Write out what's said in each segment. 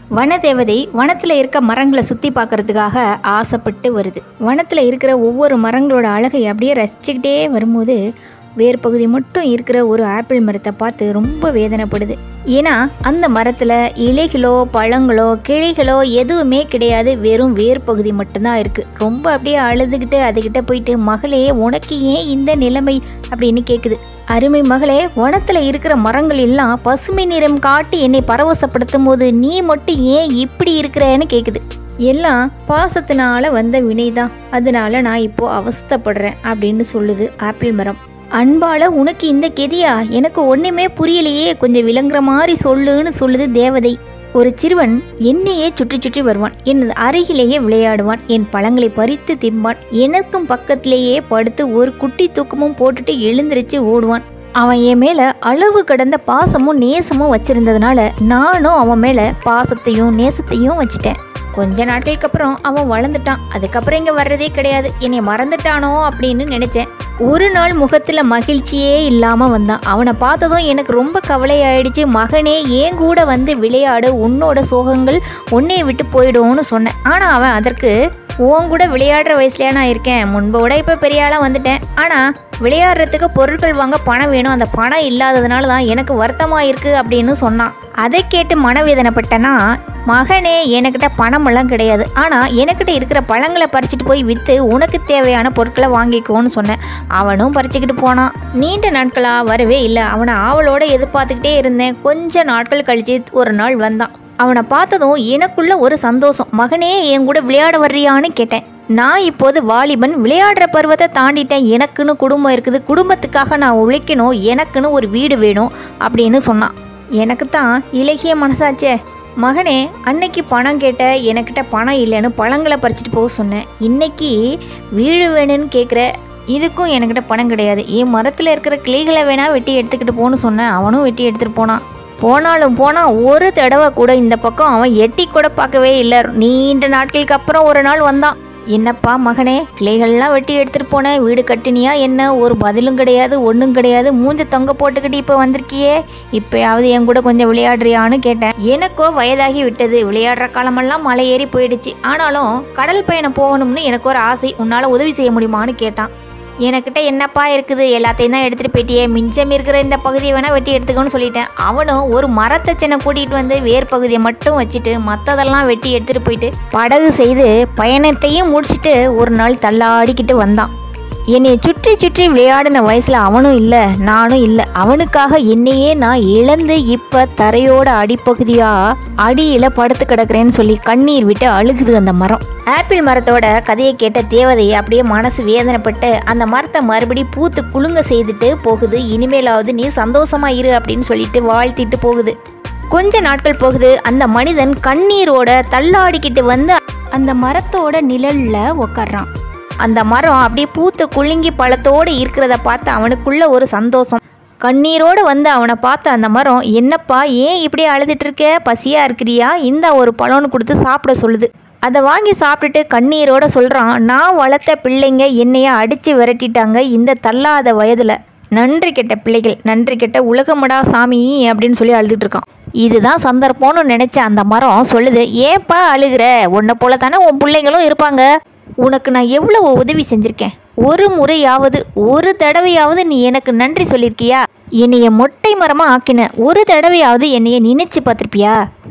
வனதேவதை வனத்தில் இருக்க மரங்களை சுற்றி பார்க்கறதுக்காக ஆசைப்பட்டு வருது வனத்தில் இருக்கிற ஒவ்வொரு மரங்களோட அழகை அப்படியே ரசிச்சுக்கிட்டே வரும்போது வேர் பகுதி மட்டும் இருக்கிற ஒரு ஆப்பிள் மரத்தை பார்த்து ரொம்ப வேதனைப்படுது ஏன்னா அந்த மரத்தில் இலைகளோ பழங்களோ கிளைகளோ எதுவுமே கிடையாது வெறும் வேர் பகுதி மட்டும்தான் இருக்குது ரொம்ப அப்படியே அழுதுகிட்டு அதுகிட்ட போயிட்டு மகளே உனக்கு ஏன் இந்த நிலைமை அப்படின்னு கேட்குது அருமை மகளே வனத்தில் இருக்கிற மரங்கள் எல்லாம் பசுமை நிறம் காட்டி என்னை பரவசப்படுத்தும் போது நீ மட்டும் ஏன் இப்படி இருக்கிறேன்னு கேட்குது எல்லாம் பாசத்தினால வந்த வினைதான் அதனால நான் இப்போ அவஸ்தைப்படுறேன் அப்படின்னு சொல்லுது ஆப்பிள் மரம் அன்பால உனக்கு இந்த கெதியா எனக்கு ஒண்ணுமே புரியலையே கொஞ்சம் விளங்குற மாதிரி சொல்லுன்னு சொல்லுது தேவதை ஒரு சிறுவன் என்னையே சுற்றி சுற்றி வருவான் எனது அருகிலேயே விளையாடுவான் என் பழங்களை பறித்து திம்பான் எனக்கும் பக்கத்திலேயே படுத்து ஒரு குட்டி தூக்கமும் போட்டுட்டு எழுந்திருச்சு ஓடுவான் அவன் என் மேல அளவு கடந்த பாசமும் நேசமும் வச்சிருந்ததுனால நானும் அவன் மேல பாசத்தையும் நேசத்தையும் வச்சிட்டேன் கொஞ்ச நாட்களுக்கு அப்புறம் அவன் வளர்ந்துட்டான் அதுக்கப்புறம் இங்கே வர்றதே கிடையாது என்னை மறந்துட்டானோ அப்படின்னு நினச்சேன் ஒரு நாள் முகத்தில் மகிழ்ச்சியே இல்லாமல் வந்தான் அவனை பார்த்ததும் எனக்கு ரொம்ப கவலையாயிடுச்சு மகனே ஏன் கூட வந்து விளையாடு உன்னோட சோகங்கள் உன்னைய விட்டு போயிடும்னு சொன்னேன் ஆனால் அவன் அதற்கு உன் கூட விளையாடுற வயசுலயா நான் இருக்கேன் முன்பை விட இப்போ பெரிய ஆளாக வந்துட்டேன் ஆனால் விளையாடுறதுக்கு பொருட்கள் வாங்க பணம் வேணும் அந்த பணம் இல்லாததுனால தான் எனக்கு வருத்தமாக இருக்குது அப்படின்னு சொன்னான் அதை கேட்டு மனவேதனைப்பட்டனா மகனே எனக்கிட்ட பணமெல்லாம் கிடையாது ஆனால் எனக்கிட்ட இருக்கிற பழங்களை பறிச்சுட்டு போய் விற்று உனக்கு தேவையான பொருட்களை வாங்கிக்கோன்னு சொன்னேன் அவனும் பறிச்சுக்கிட்டு போனான் நீண்ட நாட்களாக வரவே இல்லை அவனை ஆவலோட எதிர்பார்த்துக்கிட்டே இருந்தேன் கொஞ்ச நாட்கள் கழிச்சு ஒரு நாள் வந்தான் அவனை பார்த்ததும் எனக்குள்ள ஒரு சந்தோஷம் மகனே என் கூட விளையாட வர்றியான்னு கேட்டேன் நான் இப்போது வாலிபன் விளையாடுற பருவத்தை தாண்டிட்டேன் எனக்குன்னு குடும்பம் இருக்குது குடும்பத்துக்காக நான் உழைக்கணும் எனக்குன்னு ஒரு வீடு வேணும் அப்படின்னு சொன்னான் எனக்கு தான் இலகிய மனசாச்சே மகனே அன்னைக்கு பணம் கேட்ட எனக்கிட்ட பணம் இல்லைன்னு பழங்களை பறிச்சுட்டு போக சொன்னேன் இன்னைக்கு வீடு வேணும்னு கேட்குற இதுக்கும் என்கிட்ட பணம் கிடையாது என் மரத்தில் இருக்கிற கிளைகளை வேணா வெட்டி எடுத்துக்கிட்டு போன்னு சொன்னேன் அவனும் வெட்டி எடுத்துகிட்டு போனான் போனாலும் போனால் ஒரு தடவை கூட இந்த பக்கம் அவன் எட்டி கூட பார்க்கவே இல்லை நீண்ட நாட்களுக்கு அப்புறம் ஒரு நாள் வந்தான் என்னப்பா மகனே கிளைகள்லாம் வெட்டி எடுத்துகிட்டு போனேன் வீடு கட்டினியா என்ன ஒரு பதிலும் கிடையாது ஒன்றும் கிடையாது மூஞ்ச தொங்க போட்டுக்கிட்டு இப்போ வந்திருக்கியே இப்போயாவது என் கூட கொஞ்சம் விளையாடுறியான்னு கேட்டேன் எனக்கோ வயதாகி விட்டது விளையாடுற காலமெல்லாம் மலை ஏறி போயிடுச்சு ஆனாலும் கடல் பயணம் போகணும்னு எனக்கு ஒரு ஆசை உன்னால் உதவி செய்ய முடியுமான்னு கேட்டான் எனக்கிட்ட என்னப்பா இருக்குது எல்லாத்தையும் தான் எடுத்துகிட்டு போயிட்டியே மிஞ்சம் இருக்கிற இந்த பகுதியை வேணால் வெட்டி எடுத்துக்கோன்னு சொல்லிட்டேன் அவனும் ஒரு மரத்தச்சனை கூட்டிகிட்டு வந்து வேர் பகுதியை மட்டும் வச்சுட்டு மற்றதெல்லாம் வெட்டி எடுத்துகிட்டு போயிட்டு படகு செய்து பயணத்தையும் முடிச்சுட்டு ஒரு நாள் தள்ளாடிக்கிட்டு வந்தான் என்னை சுற்றி சுற்றி விளையாடின வயசில் அவனும் இல்லை நானும் இல்லை அவனுக்காக என்னையே நான் இழந்து இப்போ தரையோட அடிப்பகுதியாக அடியில் படுத்து கிடக்கிறேன்னு சொல்லி கண்ணீர் விட்டு அழுகுது அந்த மரம் ஆப்பிள் மரத்தோட கதையை கேட்ட தேவதை அப்படியே மனசு வேதனைப்பட்டு அந்த மரத்தை மறுபடி பூத்து குலுங்க செய்துட்டு போகுது இனிமேலாவது நீ சந்தோஷமா இரு அப்படின்னு சொல்லிட்டு வாழ்த்திட்டு போகுது கொஞ்ச நாட்கள் போகுது அந்த மனிதன் கண்ணீரோட தள்ளாடிக்கிட்டு வந்து அந்த மரத்தோட நிழல்ல உக்காடுறான் அந்த மரம் அப்படியே பூத்து குலுங்கி பழத்தோடு இருக்கிறத பார்த்து அவனுக்குள்ள ஒரு சந்தோஷம் கண்ணீரோடு வந்து அவனை பார்த்த அந்த மரம் என்னப்பா ஏன் இப்படி அழுதுட்டு இருக்க பசியா இருக்கிறியா இந்த ஒரு பழம்னு கொடுத்து சாப்பிட சொல்லுது அதை வாங்கி சாப்பிட்டுட்டு கண்ணீரோட சொல்கிறான் நான் வளர்த்த பிள்ளைங்க என்னைய அடித்து விரட்டிட்டாங்க இந்த தள்ளாத வயதில் நன்றி கெட்ட பிள்ளைகள் நன்றி கெட்ட உலகமடா சாமி அப்படின்னு சொல்லி அழுதுட்டு இருக்கான் இதுதான் சந்தர்ப்பம்னு நினச்ச அந்த மரம் சொல்லுது ஏப்பா அழுகிற உன்னை போல தானே உன் பிள்ளைங்களும் இருப்பாங்க உனக்கு நான் எவ்வளவு உதவி செஞ்சிருக்கேன் ஒரு முறையாவது ஒரு தடவையாவது நீ எனக்கு நன்றி சொல்லியிருக்கியா என்னைய மொட்டை மரமாக ஆக்கின ஒரு தடவையாவது என்னைய நினைச்சு பார்த்துருப்பியா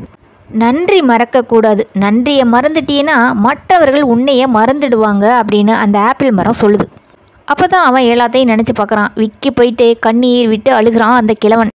நன்றி மறக்கக்கூடாது நன்றியை மறந்துட்டீன்னா மற்றவர்கள் உன்னைய மறந்துடுவாங்க அப்படின்னு அந்த ஆப்பிள் மரம் சொல்லுது அப்போ தான் அவன் எல்லாத்தையும் நினச்சி பார்க்குறான் விக்கி போயிட்டு கண்ணீர் விட்டு அழுகிறான் அந்த கிழவன்